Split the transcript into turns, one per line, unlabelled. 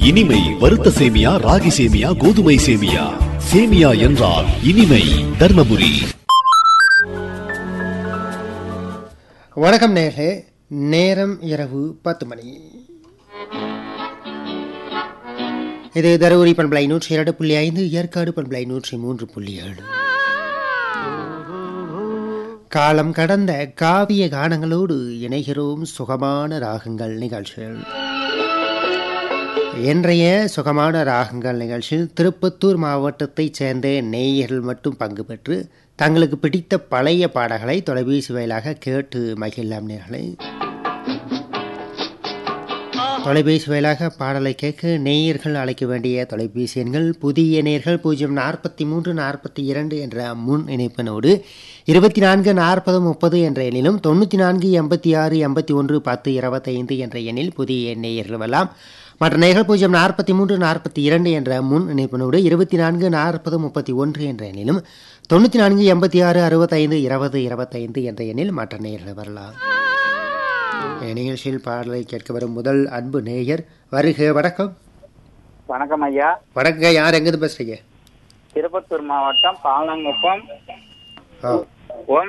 இனிமை வறுத்த சேமியா ராகி சேமியா கோதுமை சேமியா சேமியா என்றால் இனிமை தர்மபுரி
வணக்கம் நேர்களே நேரம் இரவு பத்து மணி இது தருமபுரி பண்பலை நூற்றி இரண்டு புள்ளி ஐந்து ஏற்காடு பண்பலை நூற்றி மூன்று புள்ளி ஏழு காலம் கடந்த காவிய கானங்களோடு இணைகிறோம் சுகமான ராகங்கள் நிகழ்ச்சிகள் இன்றைய சுகமான ராகங்கள் நிகழ்ச்சியில் திருப்பத்தூர் மாவட்டத்தைச் சேர்ந்த நேயர்கள் மட்டும் பங்கு பெற்று தங்களுக்கு பிடித்த பழைய பாடல்களை தொலைபேசி வாயிலாக கேட்டு மகிழலாம் நேர்களை தொலைபேசி வாயிலாக பாடலை கேட்க நேயர்கள் அழைக்க வேண்டிய தொலைபேசி எண்கள் புதிய நேர்கள் பூஜ்ஜியம் நாற்பத்தி மூன்று நாற்பத்தி இரண்டு என்ற முன் இணைப்பினோடு இருபத்தி நான்கு நாற்பது முப்பது என்ற எண்ணிலும் தொண்ணூற்றி நான்கு எண்பத்தி ஆறு எண்பத்தி ஒன்று பத்து இருபத்தைந்து என்ற எண்ணில் புதிய நேயர்கள் வரலாம் மற்ற நேர்கள் பூஜ்ஜியம் நாற்பத்தி மூன்று நாற்பத்தி இரண்டு என்ற முன் இணைப்பினோடு இருபத்தி நான்கு நாற்பது முப்பத்தி ஒன்று என்ற எண்ணிலும் தொண்ணூற்றி நான்கு எண்பத்தி ஆறு அறுபத்தைந்து இருபது இருபத்தைந்து என்ற எண்ணில் மற்ற நேயர்கள் வரலாம் நிகழ்ச்சியில் பாடலை கேட்க வரும் முதல் அன்பு நேயர் வருக வணக்கம்
வணக்கம் ஐயா
வணக்கம் யார் எங்கிருந்து பேசுறீங்க
திருப்பத்தூர் மாவட்டம் பாலங்குப்பம்
ஆ
ஓம்